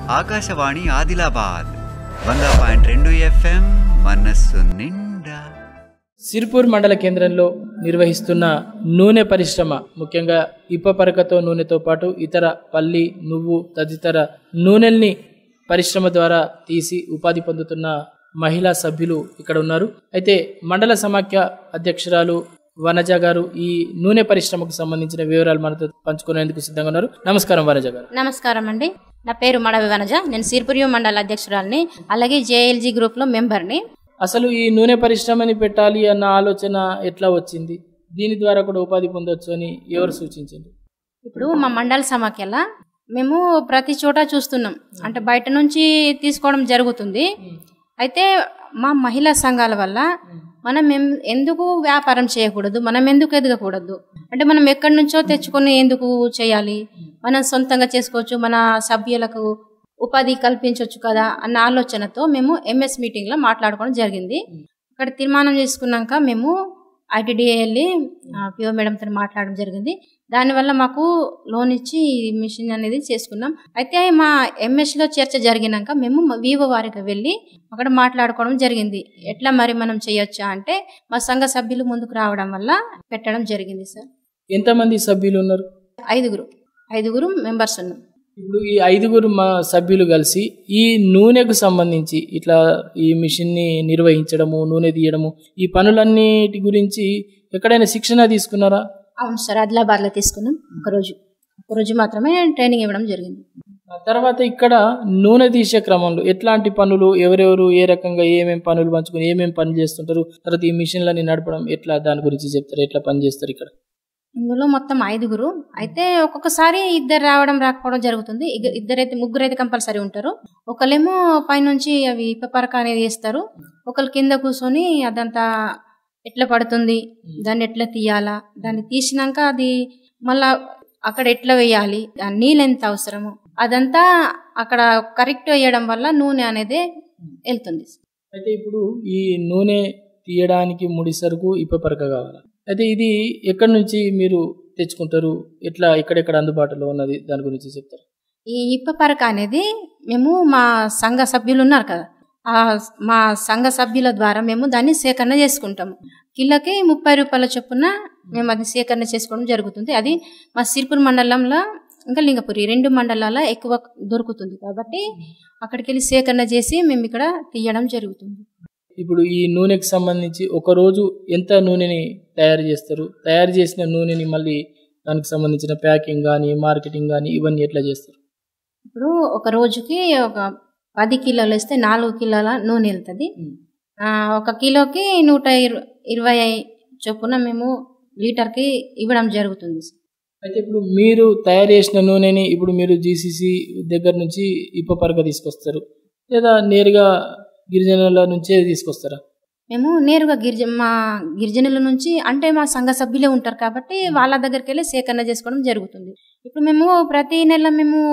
ఆకాశవాణి ఆదిలాబాద్ వంద పాయింట్ రెండు ఎఫ్ఎం మనస్సు నిండా సిర్పూర్ మండల కేంద్రంలో నిర్వహిస్తున్న నూనె పరిశ్రమ ముఖ్యంగా ఇప్పపరకతో నూనెతో పాటు ఇతర పల్లి నువ్వు తదితర నూనెల్ని పరిశ్రమ ద్వారా తీసి ఉపాధి పొందుతున్న మహిళా సభ్యులు ఇక్కడ ఉన్నారు అయితే మండల సమాఖ్య అధ్యక్షురాలు వనజ గారు ఈ నూనె పరిశ్రమకు సంబంధించిన వివరాలు మనతో పంచుకునేందుకు సిద్ధంగా ఉన్నారు నమస్కారం వనజ గారు నమస్కారం అండి నా పేరు మడవి వనజ నేను సిరిపురియు మండల అధ్యక్షురాలిని అలాగే జేఎల్జీ గ్రూప్లో మెంబర్ని అసలు ఈ నూనె పరిశ్రమని పెట్టాలి అన్న ఆలోచన ఎట్లా వచ్చింది దీని ద్వారా కూడా ఉపాధి పొందొచ్చు అని ఎవరు సూచించారు ఇప్పుడు మా మండల సమాఖ్యల మేము ప్రతి చోట చూస్తున్నాం అంటే బయట నుంచి తీసుకోవడం జరుగుతుంది అయితే మా మహిళా సంఘాల వల్ల మనం ఎం- ఎందుకు వ్యాపారం చేయకూడదు మనం ఎందుకు ఎదగకూడదు అంటే మనం ఎక్కడి నుంచో తెచ్చుకొని ఎందుకు చేయాలి మనం సొంతంగా చేసుకోవచ్చు మన సభ్యులకు ఉపాధి కల్పించవచ్చు కదా అన్న ఆలోచనతో మేము ఎంఎస్ మీటింగ్లో మాట్లాడుకోవడం జరిగింది అక్కడ తీర్మానం చేసుకున్నాక మేము ఐటీడీఏ వెళ్ళి పిఓ మేడంతో మాట్లాడడం జరిగింది దానివల్ల మాకు లోన్ ఇచ్చి ఈ మిషన్ అనేది చేసుకున్నాం అయితే మా ఎంఎస్లో చర్చ జరిగినాక మేము వివో వారికి వెళ్ళి అక్కడ మాట్లాడుకోవడం జరిగింది ఎట్లా మరి మనం చేయొచ్చా అంటే మా సంఘ సభ్యులు ముందుకు రావడం వల్ల పెట్టడం జరిగింది సార్ ఎంతమంది సభ్యులు ఉన్నారు ఐదుగురు ఐదుగురు మెంబర్స్ ఉన్నాం ఇప్పుడు ఈ ఐదుగురు మా సభ్యులు కలిసి ఈ నూనెకు సంబంధించి ఇట్లా ఈ మిషన్ని నిర్వహించడము నూనె తీయడము ఈ పనులన్నిటి గురించి ఎక్కడైనా శిక్షణ తీసుకున్నారా అవును సార్ ఆదిలాబాద్లో తీసుకున్నాం ఒకరోజు ఒకరోజు మాత్రమే ట్రైనింగ్ ఇవ్వడం జరిగింది ఆ తర్వాత ఇక్కడ నూనె తీసే క్రమంలో ఎట్లాంటి పనులు ఎవరెవరు ఏ రకంగా ఏమేం పనులు పంచుకొని ఏమేం పనులు చేస్తుంటారు తర్వాత ఈ మిషన్లని నడపడం ఎట్లా దాని గురించి చెప్తారు ఎట్లా పని చేస్తారు ఇక్కడ ఇందులో మొత్తం ఐదుగురు అయితే ఒక్కొక్కసారి ఇద్దరు రావడం రాకపోవడం జరుగుతుంది ఇగ- ఇద్దరైతే ముగ్గురు అయితే కంపల్సరీ ఉంటారు ఒకళ్ళేమో పైనుంచి అవి పెప్పరక అనేది వేస్తారు ఒకళ్ళు కింద కూర్చొని అదంతా ఎట్లా పడుతుంది దాన్ని ఎట్లా తీయాలా దాన్ని తీసినాక అది మళ్ళా అక్కడ ఎట్లా వేయాలి ఆ నీళ్ళు ఎంత అవసరము అదంతా అక్కడ కరెక్ట్ వేయడం వల్ల నూనె అనేది వెళ్తుంది అయితే ఇప్పుడు ఈ నూనె తీయడానికి ముడి సరుకు ఇప్పపరక కావాలి అయితే ఇది ఎక్కడి నుంచి మీరు తెచ్చుకుంటారు ఎట్లా ఎక్కడెక్కడ అందుబాటులో ఉన్నది దాని గురించి చెప్తారు ఈ ఇప్ప పరక అనేది మేము మా సంఘ సభ్యులు ఉన్నారు కదా ఆ మా సంఘ సభ్యుల ద్వారా మేము దాన్ని సేకరణ చేసుకుంటాము కిలోకి ముప్పై రూపాయల చొప్పున మేము అది సేకరణ చేసుకోవడం జరుగుతుంది అది మా సిరిపూర్ మండలంలో ఇంకా లింగపురి రెండు మండలాల్లో ఎక్కువ దొరుకుతుంది కాబట్టి అక్కడికి వెళ్ళి సేకరణ చేసి మేము ఇక్కడ తీయడం జరుగుతుంది ఇప్పుడు ఈ నూనెకి సంబంధించి ఒక రోజు ఎంత నూనెని తయారు చేస్తారు తయారు చేసిన నూనెని మళ్ళీ దానికి సంబంధించిన ప్యాకింగ్ కానీ మార్కెటింగ్ కానీ ఇవన్నీ ఎట్లా చేస్తారు ఇప్పుడు ఒక రోజుకి ఒక పది కిలోలు వేస్తే నాలుగు కిలోల నూనె వెళ్తుంది ఆ, ఒక కిలోకి నూట ఇరు- ఇరవై చొప్పున మేము లీటర్కి ఇవ్వడం జరుగుతుంది అయితే ఇప్పుడు మీరు తయారు చేసిన నూనెని ఇప్పుడు మీరు జీసీసీ దగ్గర నుంచి ఇప్పపరక తీసుకొస్తారు లేదా నేరుగా గిరిజనుల నుంచే తీసుకొస్తారా మేము నేరుగా గిరిజ మా గిరిజనుల నుంచి అంటే మా సంఘ సభ్యులే ఉంటారు కాబట్టి వాళ్ళ దగ్గరికి వెళ్ళి సేకరణ చేసుకోవడం జరుగుతుంది ఇప్పుడు మేము ప్రతి నెల మేము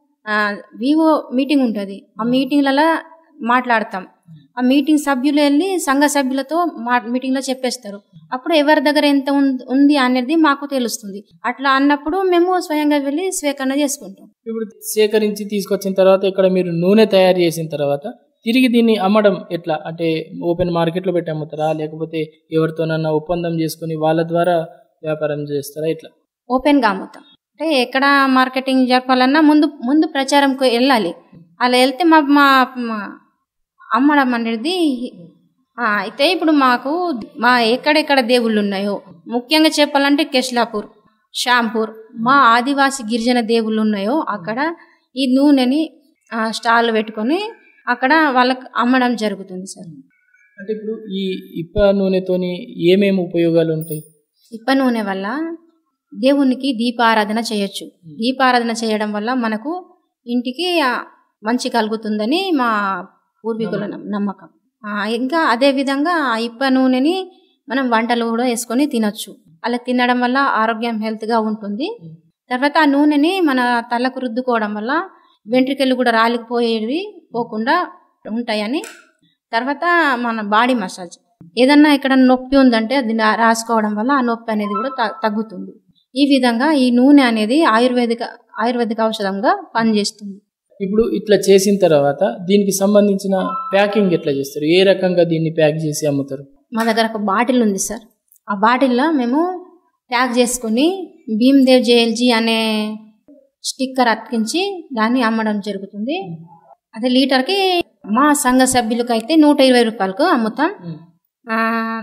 వివో మీటింగ్ ఉంటుంది ఆ మీటింగ్లలో మాట్లాడతాం ఆ మీటింగ్ సభ్యులు వెళ్ళి సంఘ సభ్యులతో మా మీటింగ్లో చెప్పేస్తారు అప్పుడు ఎవరి దగ్గర ఎంత ఉం- ఉంది అనేది మాకు తెలుస్తుంది అట్లా అన్నప్పుడు మేము స్వయంగా వెళ్ళి స్వీకరణ చేసుకుంటాం ఇప్పుడు సేకరించి తీసుకొచ్చిన తర్వాత ఇక్కడ మీరు నూనె తయారు చేసిన తర్వాత తిరిగి దీన్ని అమ్మడం ఎట్లా అంటే ఓపెన్ మార్కెట్లో పెట్టి అమ్ముతారా లేకపోతే ఎవరితోనన్నా ఒప్పందం చేసుకుని వాళ్ళ ద్వారా వ్యాపారం చేస్తారా ఎట్లా ఓపెన్గా అమ్ముతాం అంటే ఎక్కడ మార్కెటింగ్ జరపాలన్నా ముందు ముందు ప్రచారంకు వెళ్ళాలి అలా వెళ్తే మా మా మా అమ్మడం అనేది ఆ, అయితే ఇప్పుడు మాకు మా ఎక్కడెక్కడ దేవుళ్ళు ఉన్నాయో ముఖ్యంగా చెప్పాలంటే కెష్లాపూర్ షాంపూర్ మా ఆదివాసి గిరిజన దేవుళ్ళు ఉన్నాయో అక్కడ ఈ నూనెని ఆ, స్టాల్ పెట్టుకొని అక్కడ వాళ్ళకి అమ్మడం జరుగుతుంది సార్ అంటే ఇప్పుడు ఈ ఇప్ప నూనెతోని ఏమేమి ఉపయోగాలు ఉంటాయి ఇప్ప నూనె వల్ల దేవునికి దీపారాధన చేయొచ్చు దీపారాధన చేయడం వల్ల మనకు ఇంటికి ఆ, మంచి కలుగుతుందని మా పూర్వీకుల నమ్- నమ్మకం ఆ, ఇంకా అదే విధంగా ఆ ఇప్ప నూనెని మనం వంటలు కూడా వేసుకొని తినొచ్చు అలా తినడం వల్ల ఆరోగ్యం హెల్త్గా ఉంటుంది తర్వాత ఆ నూనెని మన తలకు రుద్దుకోవడం వల్ల వెంట్రుకలు కూడా రాలిపోయేవి పోకుండా ఉంటాయని తర్వాత మన బాడీ మసాజ్ ఏదన్నా ఇక్కడ నొప్పి ఉందంటే అది నా- రాసుకోవడం వల్ల ఆ నొప్పి అనేది కూడా త- తగ్గుతుంది ఈ విధంగా ఈ నూనె అనేది ఆయుర్వేదిక ఆయుర్వేదిక ఔషధంగా పనిచేస్తుంది ఇప్పుడు ఇట్లా చేసిన తర్వాత దీనికి సంబంధించిన ప్యాకింగ్ ఎట్లా చేస్తారు ఏ రకంగా దీన్ని ప్యాక్ చేసి అమ్ముతారు మా దగ్గర ఒక బాటిల్ ఉంది సార్ ఆ బాటిల్లో మేము ప్యాక్ చేసుకొని భీమ్దేవ్ జేఎల్జీ అనే స్టిక్కర్ అతికించి దాన్ని అమ్మడం జరుగుతుంది అదే లీటర్కి మా సంఘ సభ్యులకు అయితే నూట ఇరవై రూపాయలకు అమ్ముతాం ఆ,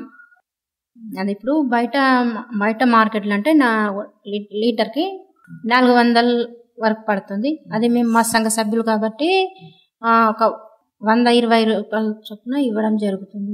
అది ఇప్పుడు బయట బయట మార్కెట్లో అంటే నా లీ- లీటర్కి నాలుగు వందల వరకు పడుతుంది అది మేము మా సంఘ సభ్యులు కాబట్టి ఆ, ఒక వంద ఇరవై రూపాయల చొప్పున ఇవ్వడం జరుగుతుంది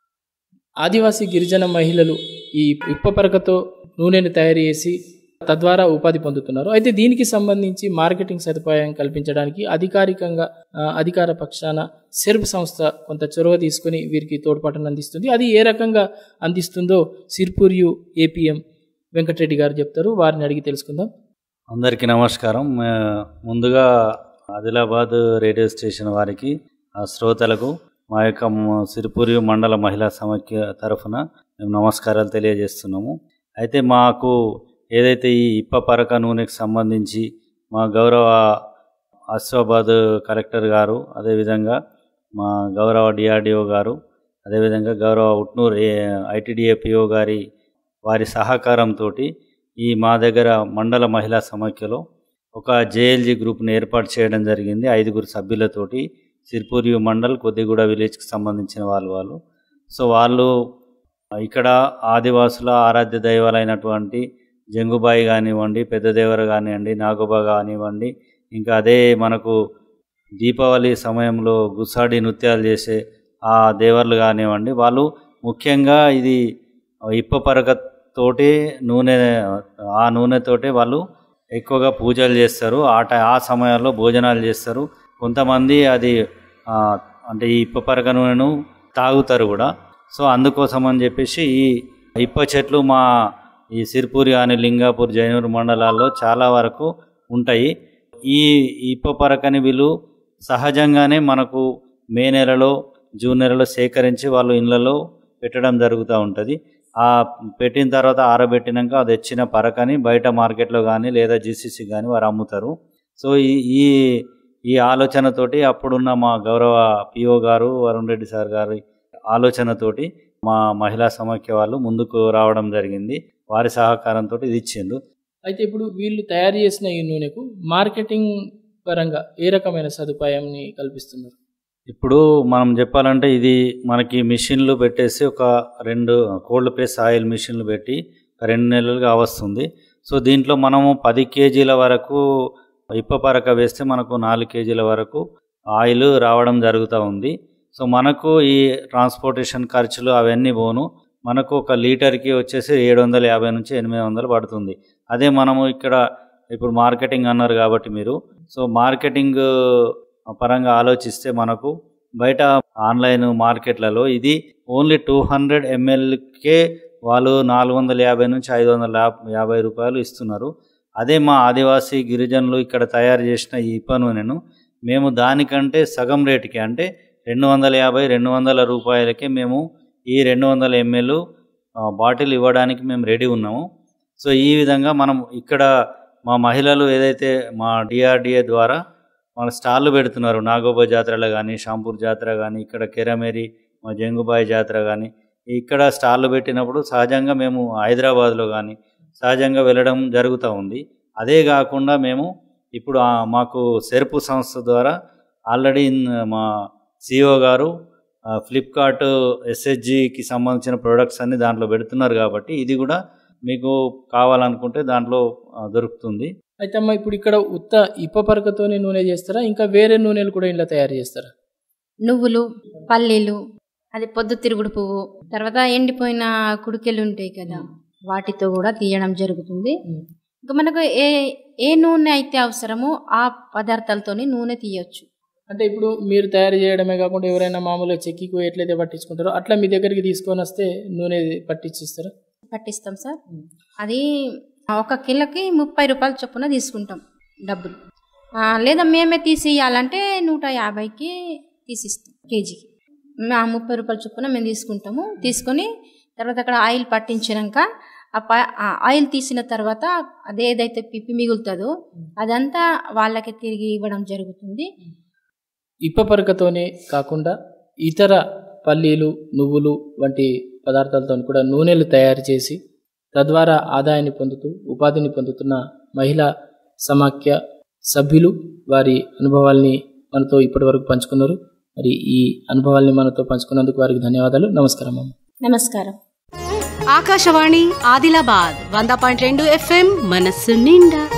ఆదివాసీ గిరిజన మహిళలు ఈ ఇప్పపరకతో నూనెను తయారు చేసి తద్వారా ఉపాధి పొందుతున్నారు అయితే దీనికి సంబంధించి మార్కెటింగ్ సదుపాయం కల్పించడానికి అధికారికంగా ఆ, అధికార పక్షాన సెర్బ్ సంస్థ కొంత చొరవ తీసుకుని వీరికి తోడ్పాటును అందిస్తుంది అది ఏ రకంగా అందిస్తుందో సిర్పూర్యు ఏపీఎం వెంకటరెడ్డి గారు చెప్తారు వారిని అడిగి తెలుసుకుందాం అందరికీ నమస్కారం మే- ముందుగా ఆదిలాబాద్ రేడియో స్టేషన్ వారికి ఆ శ్రోతలకు మా యొక్క మ- సిరిపూరి మండల మహిళా సమైక్య తరఫున మేము నమస్కారాలు తెలియజేస్తున్నాము అయితే మాకు ఏదైతే ఈ ఇప్ప పరక నూనెకి సంబంధించి మా గౌరవ ఆసిఫాబాద్ కలెక్టర్ గారు అదేవిధంగా మా గౌరవ డిఆర్డిఓ గారు అదేవిధంగా గౌరవ ఉట్నూరు ఐటీడీఏపిఓ గారి వారి సహకారంతో ఈ మా దగ్గర మండల మహిళా సమాఖ్యలో ఒక జేఎల్జీ గ్రూప్ని ఏర్పాటు చేయడం జరిగింది ఐదుగురు సభ్యులతోటి సిర్పూరి మండల్ కొద్దిగూడ విలేజ్కి సంబంధించిన వాళ్ళు వాళ్ళు సో వాళ్ళు ఇక్కడ ఆదివాసుల ఆరాధ్య దైవాలైనటువంటి జంగుబాయి కానివ్వండి పెద్దదేవర కానివ్వండి నాగోబా కానివ్వండి ఇంకా అదే మనకు దీపావళి సమయంలో గుసాడి నృత్యాలు చేసే ఆ దేవర్లు కానివ్వండి వాళ్ళు ముఖ్యంగా ఇది ఇప్పపరక తోటి నూనె ఆ నూనెతోటే వాళ్ళు ఎక్కువగా పూజలు చేస్తారు ఆ టై ఆ సమయాల్లో భోజనాలు చేస్తారు కొంతమంది అది ఆ, అంటే ఈ ఇప్పపరక నూనెను తాగుతారు కూడా సో అందుకోసం అని చెప్పేసి ఈ ఇప్ప చెట్లు మా ఈ సిర్పూరి అని లింగాపూర్ జైనూరు మండలాల్లో చాలా వరకు ఉంటాయి ఈ ఇప్ప పరకని వీళ్ళు సహజంగానే మనకు మే నెలలో జూన్ నెలలో సేకరించి వాళ్ళు ఇళ్ళలో పెట్టడం జరుగుతూ ఉంటుంది ఆ పెట్టిన తర్వాత ఆరబెట్టినాక అది వచ్చిన పరకని బయట మార్కెట్లో కానీ లేదా జీసీసీ కానీ వారు అమ్ముతారు సో ఈ ఈ ఈ ఆలోచనతోటి అప్పుడున్న మా గౌరవ పిఓ గారు వరుణ్ రెడ్డి సార్ గారి ఆలోచనతోటి మా మహిళా సమాఖ్య వాళ్ళు ముందుకు రావడం జరిగింది వారి సహకారంతో ఇది ఇచ్చిండ్రు అయితే ఇప్పుడు వీళ్ళు తయారు చేసిన ఈ నూనెకు మార్కెటింగ్ పరంగా ఏ రకమైన సదుపాయంని కల్పిస్తున్నారు ఇప్పుడు మనం చెప్పాలంటే ఇది మనకి మిషన్లు పెట్టేసి ఒక రెండు కోల్డ్ ప్రెస్ ఆయిల్ మిషన్లు పెట్టి ఒక రెండు నెలలుగా వస్తుంది సో దీంట్లో మనము పది కేజీల వరకు ఇప్పపరక వేస్తే మనకు నాలుగు కేజీల వరకు ఆయిల్ రావడం జరుగుతూ ఉంది సో మనకు ఈ ట్రాన్స్పోర్టేషన్ ఖర్చులు అవన్నీ పోను మనకు ఒక లీటర్కి వచ్చేసి ఏడు వందల యాభై నుంచి ఎనిమిది వందలు పడుతుంది అదే మనము ఇక్కడ ఇప్పుడు మార్కెటింగ్ అన్నారు కాబట్టి మీరు సో మార్కెటింగ్ పరంగా ఆలోచిస్తే మనకు బయట ఆన్లైన్ మార్కెట్లలో ఇది ఓన్లీ టూ హండ్రెడ్ ఎంఎల్కే వాళ్ళు నాలుగు వందల యాభై నుంచి ఐదు వందల యాబ్- యాభై రూపాయలు ఇస్తున్నారు అదే మా ఆదివాసీ గిరిజనులు ఇక్కడ తయారు చేసిన ఈ ఇప్ప నూనెను మేము దానికంటే సగం రేటుకి అంటే రెండు వందల యాభై రెండు వందల రూపాయలకే మేము ఈ రెండు వందల ఎంఎల్ బాటిల్ ఇవ్వడానికి మేము రెడీ ఉన్నాము సో ఈ విధంగా మనం ఇక్కడ మా మహిళలు ఏదైతే మా డిఆర్డిఏ ద్వారా మన స్టాళ్ళు పెడుతున్నారు నాగోబా జాతరలో కానీ షాంపూర్ జాతర కానీ ఇక్కడ కెరమేరి మా జంగుబాయి జాతర కానీ ఇక్కడ స్టాళ్ళు పెట్టినప్పుడు సహజంగా మేము హైదరాబాద్లో కానీ సహజంగా వెళ్ళడం జరుగుతూ ఉంది అదే కాకుండా మేము ఇప్పుడు ఆ మాకు సెరుపు సంస్థ ద్వారా ఆల్రెడీ మా సిఓ గారు ఆ, ఫ్లిప్కార్ట్ ఎస్హెచ్జికి సంబంధించిన ప్రొడక్ట్స్ అన్ని దాంట్లో పెడుతున్నారు కాబట్టి ఇది కూడా మీకు కావాలనుకుంటే దాంట్లో ఆ, దొరుకుతుంది అయితే అమ్మ ఇప్పుడు ఇక్కడ ఉత్త ఇప్పపరకతోనే నూనె చేస్తారా ఇంకా వేరే నూనెలు కూడా ఇంట్లో తయారు చేస్తారా నువ్వులు పల్లీలు అది పొద్దు తిరుగుడు పువ్వు తర్వాత ఎండిపోయిన కుడికెలు ఉంటాయి కదా వాటితో కూడా తీయడం జరుగుతుంది ఇంకా మనకు ఏ ఏ నూనె అయితే అవసరమో ఆ పదార్థాలతోని నూనె తీయొచ్చు అంటే ఇప్పుడు మీరు తయారు చేయడమే కాకుండా ఎవరైనా మామూలుగా చెక్కికు ఎట్లయితే పట్టించుకుంటారో అట్లా మీ దగ్గరికి తీసుకొని వస్తే నూనె పట్టించిస్తారా పట్టిస్తాం సార్ అది ఒక కిలోకి ముప్పై రూపాయల చొప్పున తీసుకుంటాం డబ్బులు ఆ, లేదా మేమే తీసి ఇవ్వాలంటే నూట యాభైకి తీసిస్తాం కేజీకి ఆ ముప్పై రూపాయల చొప్పున మేము తీసుకుంటాము తీసుకొని తర్వాత అక్కడ ఆయిల్ పట్టించినాక ఆ ప- ఆ ఆయిల్ తీసిన తర్వాత అదే ఏదైతే పిప్పి మిగులుతుందో అదంతా వాళ్ళకి తిరిగి ఇవ్వడం జరుగుతుంది ఇప్ప పరకతోనే కాకుండా ఇతర పల్లీలు నువ్వులు వంటి పదార్థాలతో కూడా నూనెలు తయారు చేసి తద్వారా ఆదాయాన్ని పొందుతూ ఉపాధిని పొందుతున్న మహిళా సమాఖ్య సభ్యులు వారి అనుభవాల్ని మనతో ఇప్పటి వరకు పంచుకున్నారు మరి ఈ అనుభవాల్ని మనతో పంచుకున్నందుకు వారికి ధన్యవాదాలు నమస్కారం అమ్మ నమస్కారం ఆకాశవాణి ఆదిలాబాద్ వంద పాయింట్ రెండు ఎఫ్ఎం మనస్సు నిండా